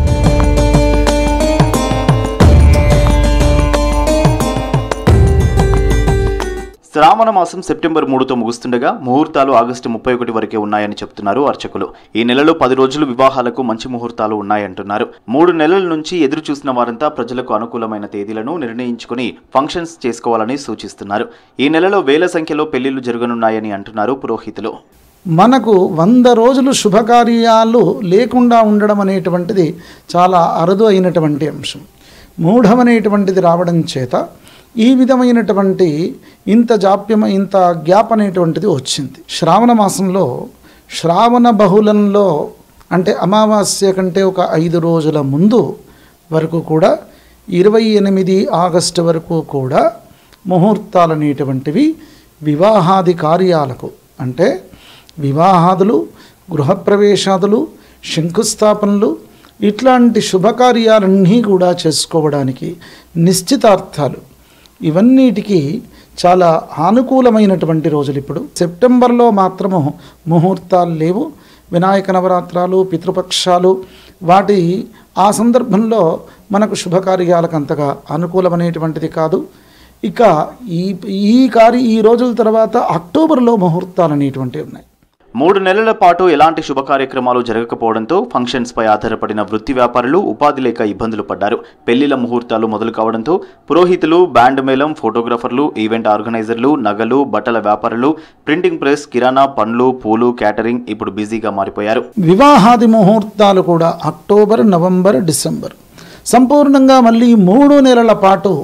శ్రావణ మాసం సెప్టెంబర్ మూడుతో ముగుస్తుండగా ముహూర్తాలు ఆగస్టు ముప్పై ఒకటి వరకే ఉన్నాయని చెప్తున్నారు అర్చకులు ఈ నెలలో పది రోజులు వివాహాలకు మంచి ముహూర్తాలు ఉన్నాయంటున్నారు మూడు నెలల నుంచి ఎదురు చూసిన వారంతా ప్రజలకు అనుకూలమైన తేదీలను నిర్ణయించుకుని ఫంక్షన్స్ చేసుకోవాలని సూచిస్తున్నారు ఈ నెలలో వేల సంఖ్యలో పెళ్లిళ్లు జరగనున్నాయని అంటున్నారు పురోహితులు మనకు వంద రోజులు శుభకార్యాలు లేకుండా ఉండడం అనేటువంటిది చాలా అరుదు అయినటువంటి అంశం మూఢమనేటువంటిది రావడం చేత ఈ విధమైనటువంటి ఇంత జాప్యం ఇంత గ్యాప్ అనేటువంటిది వచ్చింది శ్రావణ మాసంలో శ్రావణ బహుళంలో అంటే అమావాస్య కంటే ఒక ఐదు రోజుల ముందు వరకు కూడా ఇరవై ఎనిమిది ఆగస్టు వరకు కూడా ముహూర్తాలు అనేటువంటివి వివాహాది కార్యాలకు అంటే వివాహాదులు గృహప్రవేశాదులు శంకుస్థాపనలు ఇట్లాంటి శుభకార్యాలన్నీ కూడా చేసుకోవడానికి నిశ్చితార్థాలు ఇవన్నిటికీ చాలా అనుకూలమైనటువంటి రోజులు ఇప్పుడు సెప్టెంబర్లో మాత్రము ముహూర్తాలు లేవు వినాయక నవరాత్రాలు పితృపక్షాలు వాటి ఆ సందర్భంలో మనకు శుభకార్యాలకు అంతగా అనుకూలమైనటువంటిది కాదు ఇక ఈ ఈ కార్య ఈ రోజుల తర్వాత అక్టోబర్లో ముహూర్తాలు అనేటువంటివి ఉన్నాయి మూడు నెలల పాటు ఎలాంటి శుభ కార్యక్రమాలు జరగకపోవడంతో ఫంక్షన్స్ పై ఆధారపడిన వృత్తి వ్యాపారులు ఉపాధి లేక ఇబ్బందులు పడ్డారు పెళ్లిళ్ల ముహూర్తాలు మొదలు కావడంతో పురోహితులు బ్యాండ్ మేళం ఫోటోగ్రాఫర్లు ఈవెంట్ ఆర్గనైజర్లు నగలు బట్టల వ్యాపారులు ప్రింటింగ్ ప్రెస్ కిరాణా పండ్లు పూలు క్యాటరింగ్ ఇప్పుడు బిజీగా మారిపోయారు వివాహాది ముహూర్తాలు కూడా అక్టోబర్ నవంబర్ డిసెంబర్ సంపూర్ణంగా మళ్ళీ మూడు నెలల పాటు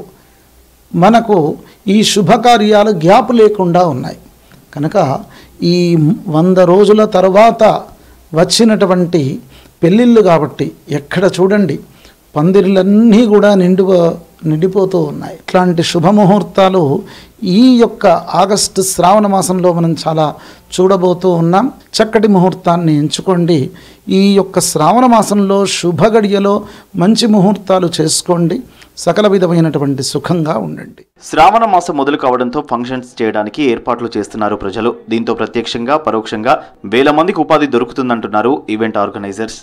మనకు ఈ శుభకార్యాలు గ్యాప్ లేకుండా ఉన్నాయి కనుక ఈ వంద రోజుల తర్వాత వచ్చినటువంటి పెళ్ళిళ్ళు కాబట్టి ఎక్కడ చూడండి పందిర్లన్నీ కూడా నిండు నిండిపోతూ ఉన్నాయి ఇట్లాంటి శుభముహూర్తాలు ఈ యొక్క ఆగస్టు శ్రావణ మాసంలో మనం చాలా చూడబోతూ ఉన్నాం చక్కటి ముహూర్తాన్ని ఎంచుకోండి ఈ యొక్క శ్రావణ మాసంలో శుభ గడియలో మంచి ముహూర్తాలు చేసుకోండి సకల విధమైనటువంటి సుఖంగా ఉండండి శ్రావణ మాసం మొదలు కావడంతో ఫంక్షన్స్ చేయడానికి ఏర్పాట్లు చేస్తున్నారు ప్రజలు దీంతో ప్రత్యక్షంగా పరోక్షంగా వేల మందికి ఉపాధి దొరుకుతుందంటున్నారు ఈవెంట్ ఆర్గనైజర్స్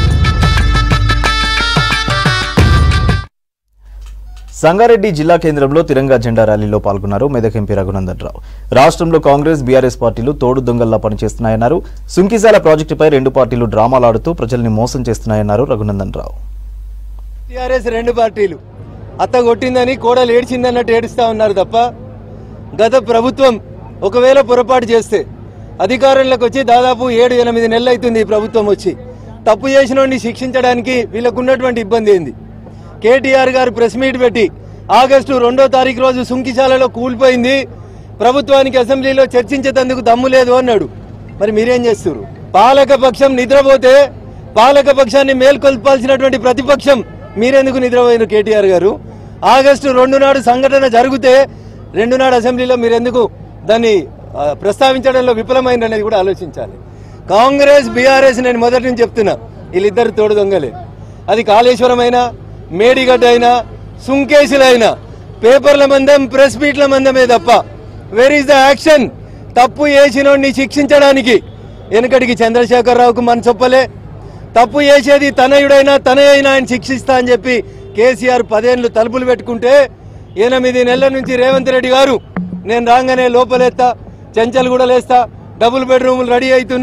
సంగారెడ్డి జిల్లా కేంద్రంలో తిరంగా జెండా ర్యాలీలో పాల్గొన్నారు మెదక్ ఎంపీ రఘునందన్ రావు రాష్ట్రంలో కాంగ్రెస్ బీఆర్ఎస్ పార్టీలు తోడు దొంగల్లా పనిచేస్తున్నాయన్నారు సుంకిశాల ప్రాజెక్టుపై రెండు పార్టీలు డ్రామాలాడుతూ ప్రజల్ని మోసం చేస్తున్నాయన్నారు రఘునందన్ రావు టీఆర్ఎస్ రెండు పార్టీలు అత్త కొట్టిందని కోడలు ఏడ్చిందన్నట్టు ఏడుస్తా ఉన్నారు తప్ప గత ప్రభుత్వం ఒకవేళ పొరపాటు చేస్తే అధికారంలోకి వచ్చి దాదాపు ఏడు ఎనిమిది నెలలు అవుతుంది ఈ ప్రభుత్వం వచ్చి తప్పు చేసిన శిక్షించడానికి వీళ్ళకున్నటువంటి ఇబ్బంది ఏంది కేటీఆర్ గారు ప్రెస్ మీట్ పెట్టి ఆగస్టు రెండో తారీఖు రోజు సుంకిశాలలో కూలిపోయింది ప్రభుత్వానికి అసెంబ్లీలో చర్చించేందుకు దమ్ము లేదు అన్నాడు మరి మీరేం చేస్తారు పాలక పక్షం నిద్రపోతే పాలక పక్షాన్ని మేల్కొల్పాల్సినటువంటి ప్రతిపక్షం మీరెందుకు నిద్రపోయిన కేటీఆర్ గారు ఆగస్టు రెండు నాడు సంఘటన జరిగితే రెండు నాడు అసెంబ్లీలో మీరెందుకు దాన్ని ఆ, ప్రస్తావించడంలో విఫలమైంది అనేది కూడా ఆలోచించాలి కాంగ్రెస్ బీఆర్ఎస్ నేను మొదటి నుంచి చెప్తున్నా వీళ్ళిద్దరు తోడు దొంగలే అది కాళేశ్వరం అయినా మేడిగడ్డ అయినా సుంకేసులైనా పేపర్ల మందం ప్రెస్ మీట్ల మందమే తప్ప వేర్ ఈస్ ద యాక్షన్ తప్పు చేసినోడిని శిక్షించడానికి వెనుకటికి చంద్రశేఖరరావుకు మన చెప్పలే తప్పు చేసేది తనయుడైనా తనే అయినా ఆయన శిక్షిస్తా అని చెప్పి కేసీఆర్ పదేళ్ళు తలుపులు పెట్టుకుంటే ఎనిమిది నెలల నుంచి రేవంత్ రెడ్డి గారు నేను రాగానే లోపలేస్తా చెంచలు కూడా లేస్తా డబుల్ బెడ్రూములు రెడీ అవుతున్నాయి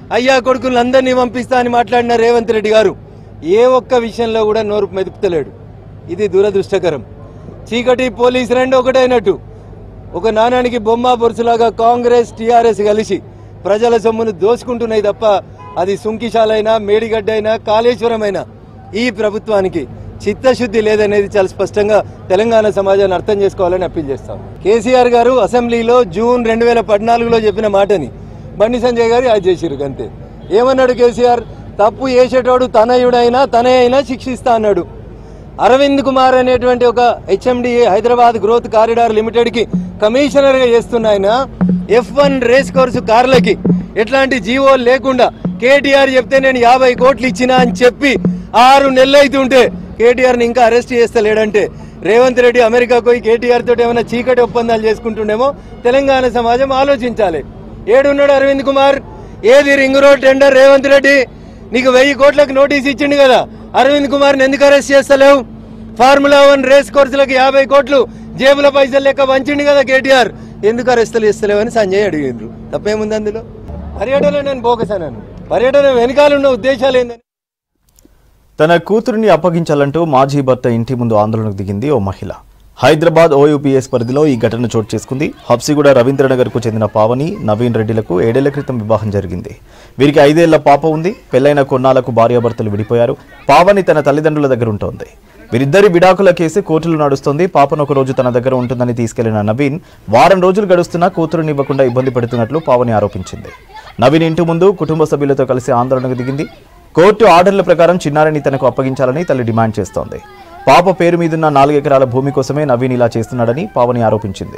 అయ్యా కొడుకులను అందరినీ పంపిస్తా అని మాట్లాడిన రేవంత్ రెడ్డి గారు ఏ ఒక్క విషయంలో కూడా నోరు మెదుపుతలేడు ఇది దురదృష్టకరం చీకటి పోలీస్ రెండు ఒకటైనట్టు ఒక నాణానికి బొమ్మ బొరుసులాగా కాంగ్రెస్ టీఆర్ఎస్ కలిసి ప్రజల సొమ్మును దోచుకుంటున్నాయి తప్ప అది సుంకిశాలైనా మేడిగడ్డైనా కాళేశ్వరమైనా ఈ ప్రభుత్వానికి చిత్తశుద్ధి లేదనేది చాలా స్పష్టంగా తెలంగాణ సమాజాన్ని అర్థం చేసుకోవాలని అప్పీల్ చేస్తాం కేసీఆర్ గారు అసెంబ్లీలో జూన్ రెండు వేల పద్నాలుగులో చెప్పిన మాటని బండి సంజయ్ గారు అది చేసిరు అంతే ఏమన్నాడు కేసీఆర్ తప్పు చేసేటోడు తనయుడైనా తనే అయినా శిక్షిస్తా అన్నాడు అరవింద్ కుమార్ అనేటువంటి ఒక HMDA Hyderabad growth corridor limited కి కమిషనర్ గా చేస్తున్న ఆయన ఎఫ్ వన్ రేస్ కోర్సు కార్లకి ఎట్లాంటి జీవో లేకుండా కేటీఆర్ చెప్తే నేను యాభై కోట్లు ఇచ్చినా అని చెప్పి ఆరు నెలలు అవుతుంటే కేటీఆర్ ని ఇంకా అరెస్ట్ చేస్తలేడంటే రేవంత్ రెడ్డి అమెరికాకు పోయి కేటీఆర్ తోటి ఏమైనా చీకటి ఒప్పందాలు చేసుకుంటుండేమో తెలంగాణ సమాజం ఆలోచించాలి ఏడున్నాడు అరవింద్ కుమార్ ఏది ring road tender Revanth Reddy నీకు వెయ్యి కోట్లకు నోటీస్ ఇచ్చిండు కదా అరవింద్ కుమార్ ఎందుకు అరెస్ట్ చేస్తలేవు ఫార్ములా వన్ రేస్ కోర్సులకు యాభై కోట్లు జేబుల పైసలు లెక్క వంచిండు కదా కేటీఆర్ ఎందుకు అరెస్టులు చేస్తలేవు అని సంజయ్ అడిగిండ్రు తప్పేముంది అందులో పర్యటన నేను బోకసాను పర్యటన వెనకాలన్న ఉద్దేశాలు ఏందని తన కూతురిని అప్పగించాలంటూ మాజీ భర్త ఇంటి ముందు ఆందోళనకు దిగింది ఓ మహిళ హైదరాబాద్ ఓయూపీఎస్ పరిధిలో ఈ ఘటన చోటు చేసుకుంది హబ్సిగూడ రవీంద్రనగర్కు చెందిన పావని నవీన్ రెడ్డిలకు ఏడేళ్ల క్రితం వివాహం జరిగింది వీరికి ఐదేళ్ల పాప ఉంది పెళ్లైన కొన్నాళ్లకు భార్యాభర్తలు విడిపోయారు పావని తన తల్లిదండ్రుల దగ్గర ఉంటోంది వీరిద్దరి విడాకుల కేసు కోర్టులో నడుస్తోంది పాపను ఒక రోజు తన దగ్గర ఉంటుందని తీసుకెళ్లిన నవీన్ వారం రోజులు గడుస్తున్నా కూతురుని ఇవ్వకుండా ఇబ్బంది పెడుతున్నట్లు పావని ఆరోపించింది నవీన్ ఇంటి ముందు కుటుంబ సభ్యులతో కలిసి ఆందోళనకు దిగింది కోర్టు ఆర్డర్ల ప్రకారం చిన్నారిని తనకు అప్పగించాలని తల్లి డిమాండ్ చేస్తోంది పాప పేరు మీదున్న నాలుగు ఎకరాల భూమి కోసమే నవీన్ ఇలా చేస్తున్నాడని పావని ఆరోపించింది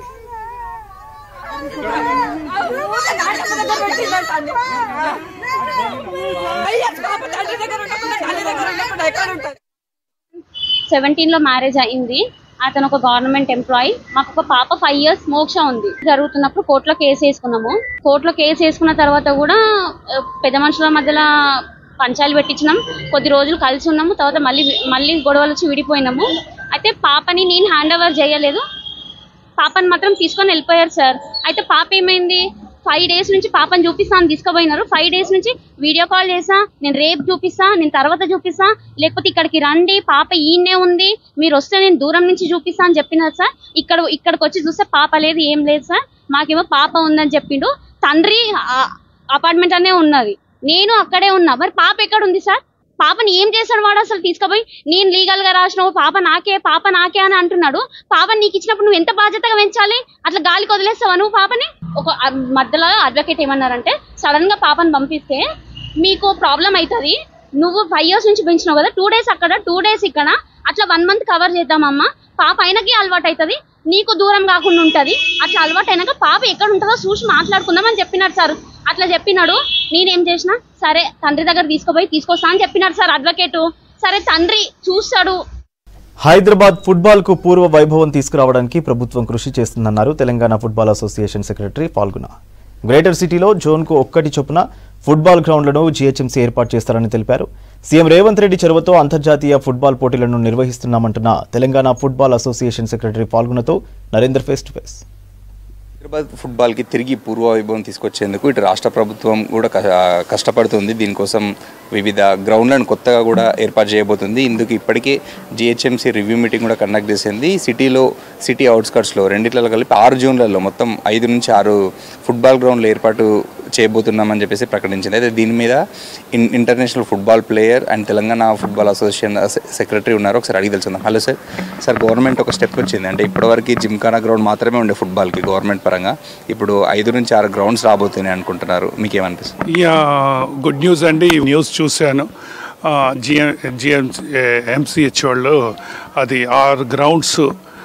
సెవెంటీన్లో మ్యారేజ్ అయింది అతను ఒక గవర్నమెంట్ ఎంప్లాయీ మాకు ఒక పాప ఫైవ్ ఇయర్స్ మోక్ష ఉంది జరుగుతున్నప్పుడు కోర్టులో కేసు వేసుకున్నాము కోర్టులో కేసు వేసుకున్న తర్వాత కూడా ఆ, పెద్ద మనుషుల మధ్యలో పంచాలు పెట్టించినాం కొద్ది రోజులు కలిసి ఉన్నాము తర్వాత మళ్ళీ మళ్ళీ గొడవలు వచ్చి విడిపోయినాము అయితే పాపని నేను హ్యాండ్ ఓవర్ చేయలేదు పాపని మాత్రం తీసుకొని వెళ్ళిపోయారు సార్ అయితే పాప ఏమైంది ఫైవ్ డేస్ నుంచి పాపని చూపిస్తా అని తీసుకుపోయినారు ఫైవ్ డేస్ నుంచి వీడియో కాల్ చేసా నేను రేపు చూపిస్తా నేను తర్వాత చూపిస్తా లేకపోతే ఇక్కడికి రండి పాప ఈయనే ఉంది మీరు వస్తే నేను దూరం నుంచి చూపిస్తా అని చెప్పినారు సార్ ఇక్కడ ఇక్కడికి వచ్చి చూస్తే పాప లేదు ఏం లేదు సార్ మాకేమో పాప ఉందని చెప్పిండు తండ్రి అపార్ట్మెంట్ అనే ఉన్నది నేను అక్కడే ఉన్నా మరి పాప ఎక్కడ ఉంది సార్ పాపని ఏం చేశాడు వాడు అసలు తీసుకుపోయి నేను లీగల్ గా రాసినావు పాప నాకే పాప నాకే అని అంటున్నాడు పాపని నీకు ఇచ్చినప్పుడు నువ్వు ఎంత బాధ్యతగా పెంచాలి అట్లా గాలికి వదిలేస్తావా నువ్వు పాపని ఒక అ- మధ్యలో అడ్వకేట్ ఏమన్నారంటే సడన్ గా పాపని పంపిస్తే మీకు ప్రాబ్లం అవుతుంది నువ్వు ఫైవ్ ఇయర్స్ నుంచి పెంచినావు కదా టూ డేస్ అక్కడ టూ డేస్ ఇక్కడ అట్లా వన్ మంత్ కవర్ చేద్దామమ్మా పాప అయినకి అలవాటు అవుతుంది నీకు దూరం కాకుండా ఉంటది అట్లా అలవాటు అయినాక పాప ఎక్కడ ఉంటుందో చూసి మాట్లాడుకుందాం అని చెప్పినాడు సార్ అట్లా చెప్పినాడు నేనేం చేసిన సరే తండ్రి దగ్గర తీసుకుపోయి తీసుకొస్తా అని చెప్పినాడు సార్ అడ్వకేట్ సరే తండ్రి చూస్తాడు హైదరాబాద్ ఫుట్బాల్ కు పూర్వ వైభవం తీసుకురావడానికి ప్రభుత్వం కృషి చేస్తుందన్నారు తెలంగాణ ఫుట్బాల్ అసోసియేషన్ సెక్రటరీ పాల్గొన గ్రేటర్ సిటీలో జోన్కు ఒక్కటి చొప్పున ఫుట్బాల్ గ్రౌండ్లను జీహెచ్ఎంసీ ఏర్పాటు చేస్తారని తెలిపారు సీఎం రేవంత్ రెడ్డి చొరవతో అంతర్జాతీయ ఫుట్బాల్ పోటీలను నిర్వహిస్తున్నామంటున్న తెలంగాణ ఫుట్బాల్ అసోసియేషన్ సెక్రటరీ పాల్గొనతో Narender face to face Hyderabad ఫుట్బాల్కి తిరిగి పూర్వ వైభవం తీసుకొచ్చేందుకు ఇటు రాష్ట్ర ప్రభుత్వం కూడా క- కష్టపడుతుంది దీనికోసం వివిధ గ్రౌండ్లను కొత్తగా కూడా ఏర్పాటు చేయబోతుంది ఇందుకు ఇప్పటికే జిహెచ్ఎంసీ రివ్యూ మీటింగ్ కూడా కండక్ట్ చేసింది సిటీలో సిటీ అవుట్స్కట్స్లో రెండిట్లలో కలిపి ఆరు జోన్లలో మొత్తం ఐదు నుంచి ఆరు ఫుట్బాల్ గ్రౌండ్లు ఏర్పాటు చేయబోతున్నామని చెప్పేసి ప్రకటించింది అయితే దీని మీద in international football player and Telangana football association secretary ఉన్నారు ఒకసారి అడిగి తెలుసుకుందాం హలో సార్ సార్ గవర్నమెంట్ ఒక స్టెప్ వచ్చింది అంటే ఇప్పటివరకు జిమ్ఖానా గ్రౌండ్ మాత్రమే ఉండే ఫుట్బాల్కి గవర్నమెంట్ పరంగా ఇప్పుడు ఐదు నుంచి ఆరు గ్రౌండ్స్ రాబోతున్నాయి అనుకుంటున్నారు మీకేమనిపిస్తుంది యా గుడ్ న్యూస్ అండి ఈ న్యూస్ చూశాను జిఎం జిఎం ఎంసీహెచ్ వాళ్ళు అది ఆరు గ్రౌండ్స్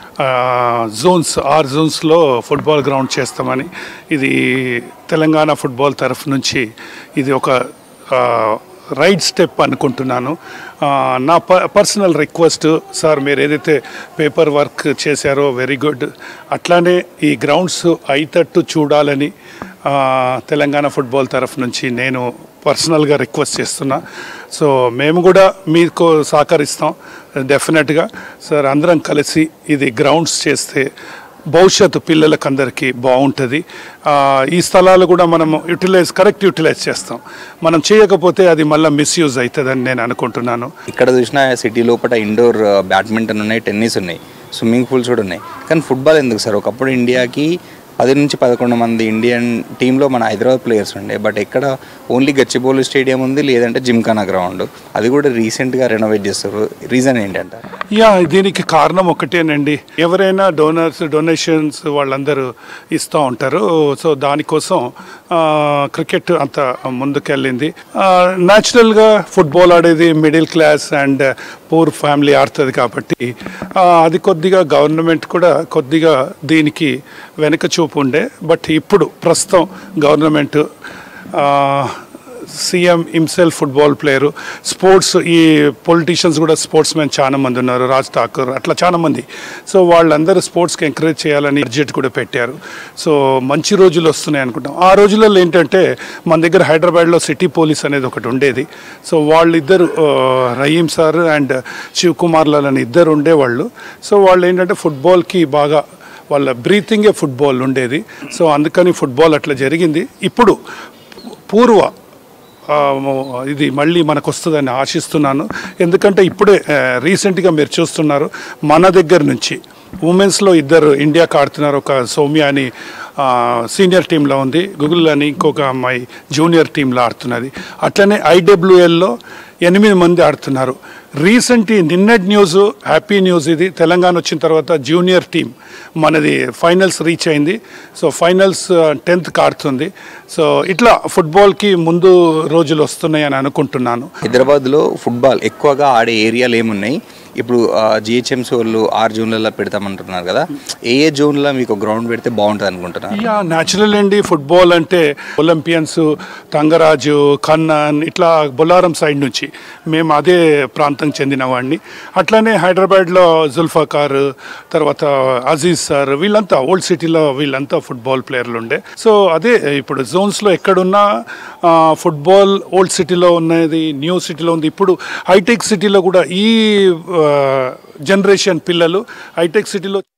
జోన్స్ ఆరు జోన్స్లో ఫుట్బాల్ గ్రౌండ్ చేస్తామని ఇది తెలంగాణ ఫుట్బాల్ తరఫు నుంచి ఇది ఒక రైట్ స్టెప్ అనుకుంటున్నాను ఆ, నా ప పర్సనల్ రిక్వెస్ట్ సార్ మీరు ఏదైతే పేపర్ వర్క్ చేశారో వెరీ గుడ్ అట్లానే ఈ గ్రౌండ్స్ అయితట్టు చూడాలని ఆ, తెలంగాణ ఫుట్బాల్ తరఫు నుంచి నేను పర్సనల్గా రిక్వెస్ట్ చేస్తున్నా సో మేము కూడా మీకు సహకరిస్తాం డెఫినెట్గా సార్ అందరం కలిసి ఇది గ్రౌండ్స్ చేస్తే భవిష్యత్తు పిల్లలకందరికీ బాగుంటుంది ఆ, ఈ స్థలాలు కూడా మనం యూటిలైజ్ కరెక్ట్ యూటిలైజ్ చేస్తాం మనం చేయకపోతే అది మళ్ళీ మిస్యూజ్ అవుతుందని నేను అనుకుంటున్నాను ఇక్కడ చూసిన సిటీ లోపల ఇండోర్ బ్యాడ్మింటన్ ఉన్నాయి టెన్నిస్ ఉన్నాయి స్విమ్మింగ్ పూల్స్ కూడా ఉన్నాయి కానీ ఫుట్బాల్ ఎందుకు సార్ ఒకప్పుడు ఇండియాకి పది నుంచి పదకొండు మంది ఇండియన్ టీంలో మన హైదరాబాద్ ప్లేయర్స్ ఉండే బట్ ఎక్కడ ఓన్లీ గచ్చిబౌలి స్టేడియం ఉంది లేదంటే జిమ్ఖానా గ్రౌండ్ అది కూడా రీసెంట్గా రెనోవేట్ చేస్తారు రీజన్ ఏంటంటే యా దీనికి కారణం ఒకటేనండి ఎవరైనా డోనర్స్ డొనేషన్స్ వాళ్ళందరూ ఇస్తూ ఉంటారు సో దానికోసం ఆ, క్రికెట్ అంత ముందుకెళ్ళింది ఆ, న్యాచురల్గా ఫుట్బాల్ ఆడేది middle class and poor family ఆడుతుంది కాబట్టి ఆ, అది కొద్దిగా గవర్నమెంట్ కూడా కొద్దిగా దీనికి వెనక చూపు ఉండే బట్ ఇప్పుడు ప్రస్తుతం government CM himself football player sports ఈ పొలిటీషియన్స్ కూడా స్పోర్ట్స్ మెన్ చాలా మంది ఉన్నారు రాజ్ ఠాకూర్ అట్లా చాలా మంది సో వాళ్ళందరూ స్పోర్ట్స్కి ఎంకరేజ్ చేయాలని బడ్జెట్ కూడా పెట్టారు సో మంచి రోజులు వస్తున్నాయి అనుకుంటాం ఆ రోజులలో ఏంటంటే మన దగ్గర హైదరాబాద్లో సిటీ పోలీస్ అనేది ఒకటి ఉండేది సో వాళ్ళిద్దరు ఆ, రహీం సార్ అండ్ శివ్ కుమార్ లాల్ అని ఇద్దరు ఉండేవాళ్ళు సో వాళ్ళు ఏంటంటే ఫుట్బాల్కి బాగా వాళ్ళ బ్రీతింగే ఫుట్బాల్ ఉండేది సో అందుకని ఫుట్బాల్ అట్లా జరిగింది ఇప్పుడు పూర్వ ఆ, ఇది మళ్ళీ మనకు వస్తుందని ఆశిస్తున్నాను ఎందుకంటే ఇప్పుడే రీసెంట్గా మీరు చూస్తున్నారు మన దగ్గర నుంచి ఉమెన్స్లో ఇద్దరు ఇండియాకి ఆడుతున్నారు ఒక సౌమ్య అని ఆ, సీనియర్ టీంలో ఉంది గూగుల్ అని ఇంకొక అమ్మాయి జూనియర్ టీంలో ఆడుతున్నది అట్లనే ఐడబ్ల్యూఎల్లో ఎనిమిది మంది ఆడుతున్నారు రీసెంట్ నిన్నటి న్యూస్ హ్యాపీ న్యూస్ ఇది తెలంగాణ వచ్చిన తర్వాత జూనియర్ టీం మనది ఫైనల్స్ రీచ్ అయింది సో ఫైనల్స్ టెన్త్కి ఆడుతుంది సో ఇట్లా ఫుట్బాల్కి ముందు రోజులు వస్తున్నాయి అని అనుకుంటున్నాను హైదరాబాద్లో ఫుట్బాల్ ఎక్కువగా ఆడే ఏరియాలు ఏమున్నాయి ఇప్పుడు జిహెచ్ఎంసీ వాళ్ళు ఆరు జోన్లలో పెడతామంటున్నారు కదా ఏ ఏ జోన్లో మీకు గ్రౌండ్ పెడితే బాగుంటుంది అనుకుంటున్నారు యా న్యాచురల్ అండి ఫుట్బాల్ అంటే ఒలింపియన్స్ తంగరాజు కన్నన్ ఇట్లా బొల్లారం సైడ్ నుంచి మేము అదే ప్రాంతం చెందిన వాడిని అట్లానే హైదరాబాద్లో జుల్ఫాకార్ తర్వాత అజీజ్ సార్ వీళ్ళంతా ఓల్డ్ సిటీలో వీళ్ళంతా ఫుట్బాల్ ప్లేయర్లు ఉండే సో అదే ఇప్పుడు జోన్స్లో ఎక్కడున్నా ఆ, ఫుట్బాల్ ఓల్డ్ సిటీలో ఉన్నది న్యూ సిటీలో ఉంది ఇప్పుడు హైటెక్ సిటీలో కూడా ఈ జనరేషన్ పిల్లలు హైటెక్ సిటీలో